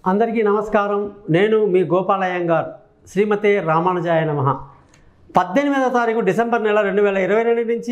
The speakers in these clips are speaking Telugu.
అందరికీ నమస్కారం నేను మీ గోపాలయ్యంగార్ శ్రీమతే రామానుజాయ నమ పద్దెనిమిదవ తారీఖు డిసెంబర్ నెల రెండు వేల ఇరవై రెండు నుంచి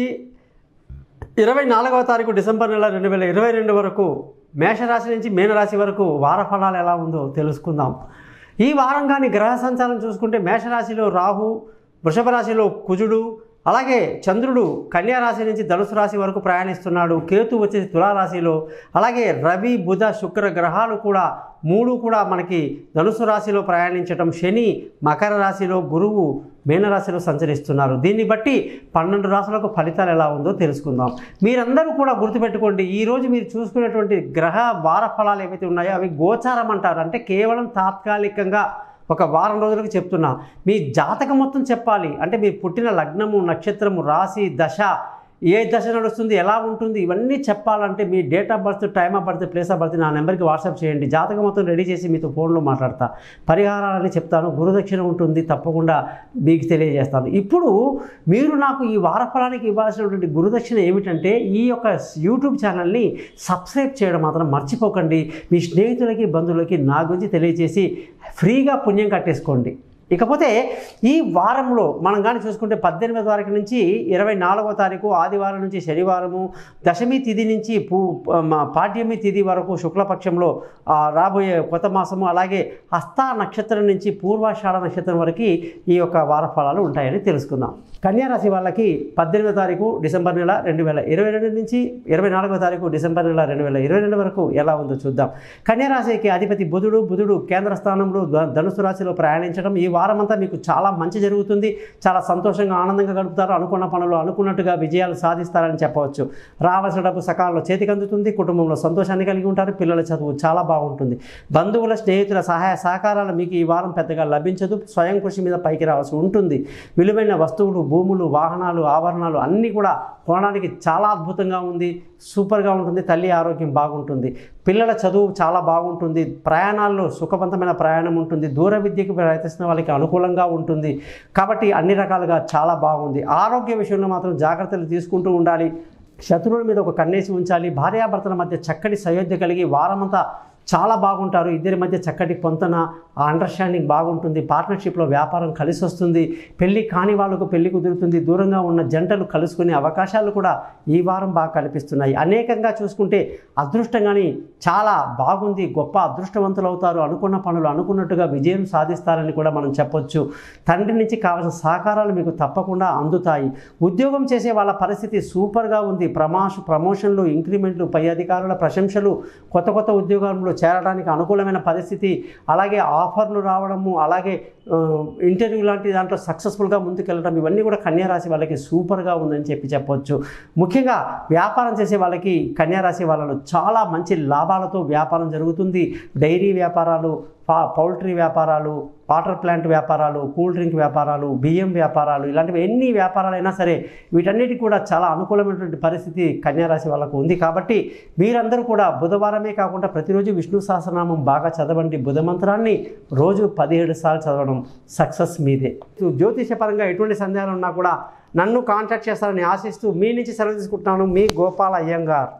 ఇరవై నాలుగవ తారీఖు డిసెంబర్ నెల రెండు వేల ఇరవై రెండు వరకు మేషరాశి నుంచి మీనరాశి వరకు వార ఫలాలు ఎలా ఉందో తెలుసుకుందాం ఈ వారం కానీ గ్రహ సంచారం చూసుకుంటే మేషరాశిలో రాహు వృషభ రాశిలో కుజుడు అలాగే చంద్రుడు కన్యా రాశి నుంచి ధనుసు రాశి వరకు ప్రయాణిస్తున్నాడు కేతు వచ్చేసి తులారాశిలో అలాగే రవి బుధ శుక్ర గ్రహాలు కూడా మూడు కూడా మనకి ధనుసు రాశిలో ప్రయాణించటం శని మకర రాశిలో గురువు మీనరాశిలో సంచరిస్తున్నారు దీన్ని బట్టి పన్నెండు రాశులకు ఫలితాలు ఎలా ఉందో తెలుసుకుందాం మీరందరూ కూడా గుర్తుపెట్టుకోండి ఈరోజు మీరు చూసుకునేటువంటి గ్రహ వార ఫలాలు ఏవైతే ఉన్నాయో అవి గోచారం అంటారు అంటే కేవలం తాత్కాలికంగా ఒక వారం రోజులకు చెప్తున్నా మీ జాతకం మొత్తం చెప్పాలి అంటే మీరు పుట్టిన లగ్నము నక్షత్రము రాశి దశ ఏ దశ నడుస్తుంది ఎలా ఉంటుంది ఇవన్నీ చెప్పాలంటే మీ date of birth time of birth place of birth నా నెంబర్కి వాట్సాప్ చేయండి జాతకం మొత్తం రెడీ చేసి మీతో ఫోన్లో మాట్లాడతా పరిహారాలని చెప్తాను గురుదక్షిణ ఉంటుంది తప్పకుండా మీకు తెలియజేస్తాను ఇప్పుడు మీరు నాకు ఈ వారఫలానికి ఇవ్వాల్సినటువంటి గురుదక్షిణ ఏమిటంటే ఈ యొక్క యూట్యూబ్ ఛానల్ని సబ్స్క్రైబ్ చేయడం మాత్రం మర్చిపోకండి మీ స్నేహితులకి బంధువులకి నా గురించి తెలియజేసి ఫ్రీగా పుణ్యం కట్టేసుకోండి ఇకపోతే ఈ వారంలో మనం కానీ చూసుకుంటే పద్దెనిమిదో తారీఖు నుంచి ఇరవై నాలుగో తారీఖు ఆదివారం నుంచి శనివారము దశమి తిథి నుంచి పూ మా పాడ్యమి తిథి వరకు శుక్లపక్షంలో ఆ, రాబోయే కొత్త మాసము అలాగే హస్త నక్షత్రం నుంచి పూర్వాషాఢ నక్షత్రం వరకు ఈ యొక్క వార ఫలాలు ఉంటాయని తెలుసుకుందాం కన్యా రాశి వాళ్ళకి పద్దెనిమిదో తారీఖు డిసెంబర్ నెల రెండు వేల ఇరవై రెండు నుంచి ఇరవై నాలుగో తారీఖు డిసెంబర్ నెల రెండు వేల ఇరవై రెండు వరకు ఎలా ఉందో చూద్దాం కన్యా రాశికి అధిపతి బుధుడు బుధుడు కేంద్ర స్థానంలో ధ- ధనుసు రాశిలో ప్రయాణించడం ఈ వారం అంతా మీకు చాలా మంచి జరుగుతుంది చాలా సంతోషంగా ఆనందంగా గడుపుతారు అనుకున్న పనులు అనుకున్నట్టుగా విజయాలు సాధిస్తారని చెప్పవచ్చు రావాల్సిన డబ్బు సకాలంలో చేతికి అందుతుంది కుటుంబంలో సంతోషాన్ని కలిగి ఉంటారు పిల్లల చదువు చాలా బాగుంటుంది బంధువుల స్నేహితుల సహాయ సహకారాలు మీకు ఈ వారం పెద్దగా లభించదు స్వయం కృషి మీద పైకి రావాల్సి ఉంటుంది విలువైన వస్తువులు భూములు వాహనాలు ఆభరణాలు అన్నీ కూడా కొనడానికి చాలా అద్భుతంగా ఉంది సూపర్గా ఉంటుంది తల్లి ఆరోగ్యం బాగుంటుంది పిల్లల చదువు చాలా బాగుంటుంది ప్రయాణాల్లో సుఖవంతమైన ప్రయాణం ఉంటుంది దూర విద్యకు ప్రయత్నిస్తున్న వాళ్ళకి అనుకూలంగా ఉంటుంది కాబట్టి అన్ని రకాలుగా చాలా బాగుంది ఆరోగ్య విషయంలో మాత్రం జాగ్రత్తలు తీసుకుంటూ ఉండాలి శత్రువుల మీద ఒక కన్నేసి ఉంచాలి భార్యాభర్తల మధ్య చక్కటి సయోధ్య కలిగి వారమంతా చాలా బాగుంటారు ఇద్దరి మధ్య చక్కటి పొంతన ఆ అండర్స్టాండింగ్ బాగుంటుంది పార్ట్నర్షిప్లో వ్యాపారం కలిసి వస్తుంది పెళ్ళి కాని వాళ్ళకు పెళ్లి కుదురుతుంది దూరంగా ఉన్న జంటలు కలుసుకునే అవకాశాలు కూడా ఈ వారం బాగా కనిపిస్తున్నాయి అనేకంగా చూసుకుంటే అదృష్టంగాని చాలా బాగుంది గొప్ప అదృష్టవంతులు అవుతారు అనుకున్న పనులు అనుకున్నట్టుగా విజయం సాధిస్తారని కూడా మనం చెప్పొచ్చు తండ్రి నుంచి కావాల్సిన సహకారాలు మీకు తప్పకుండా అందుతాయి ఉద్యోగం చేసే వాళ్ళ పరిస్థితి సూపర్గా ఉంది ప్రమాష ప్రమోషన్లు ఇంక్రిమెంట్లు పై అధికారుల ప్రశంసలు కొత్త కొత్త ఉద్యోగాల్లో చేరడానికి అనుకూలమైన పరిస్థితి అలాగే ఆఫర్లు రావడము అలాగే ఆ, ఇంటర్వ్యూ లాంటి దాంట్లో సక్సెస్ఫుల్గా ముందుకెళ్ళడం ఇవన్నీ కూడా కన్యా రాశి వాళ్ళకి సూపర్గా ఉందని చెప్పి చెప్పొచ్చు ముఖ్యంగా వ్యాపారం చేసే వాళ్ళకి కన్యా రాశి వాళ్ళలో చాలా మంచి లాభాలతో వ్యాపారం జరుగుతుంది డైరీ వ్యాపారాలు పా- పౌల్ట్రీ వ్యాపారాలు వాటర్ ప్లాంట్ వ్యాపారాలు కూల్ డ్రింక్ వ్యాపారాలు బియ్యం వ్యాపారాలు ఇలాంటివి ఎన్ని వ్యాపారాలైనా సరే వీటన్నిటికి కూడా చాలా అనుకూలమైనటువంటి పరిస్థితి కన్యారాశి వాళ్ళకు ఉంది కాబట్టి మీరందరూ కూడా బుధవారమే కాకుండా ప్రతిరోజు విష్ణు సహస్రనామం బాగా చదవండి బుధ మంత్రాన్ని రోజు పదిహేడు సార్లు చదవడం సక్సెస్ మీదే జ్యోతిషపరంగా ఎటువంటి సందేహాలు ఉన్నా కూడా నన్ను కాంటాక్ట్ చేస్తారని ఆశిస్తూ మీ నుంచి సెలవు తీసుకుంటున్నాను మీ గోపాల్ అయ్యంగార్